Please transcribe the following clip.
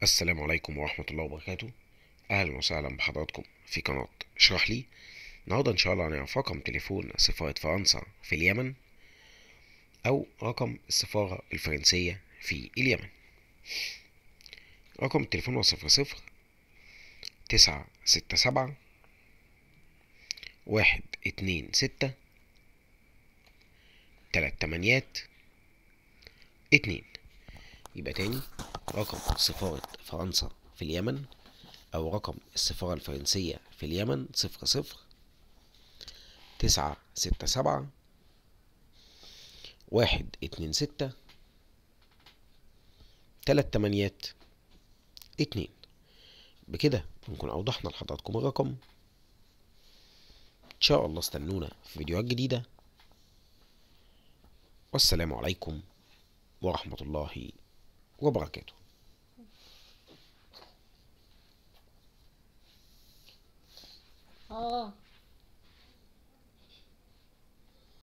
السلام عليكم ورحمة الله وبركاته أهلا وسهلا بحضراتكم في قناة اشرح لي النهاردة إن شاء الله هنعرف رقم تليفون سفارة فرنسا في اليمن أو رقم السفارة الفرنسية في اليمن رقم التليفون هو صفر صفر تسعة ستة سبعة واحد اتنين ستة تلات تمانيات اتنين يبقى تاني رقم سفارة فرنسا في اليمن أو رقم السفارة الفرنسية في اليمن صفر صفر تسعة ستة سبعة واحد اتنين ستة تلات تمانيات اتنين بكده نكون أوضحنا لحضراتكم الرقم إن شاء الله استنونا في فيديوهات جديدة والسلام عليكم ورحمة الله وبركاته اه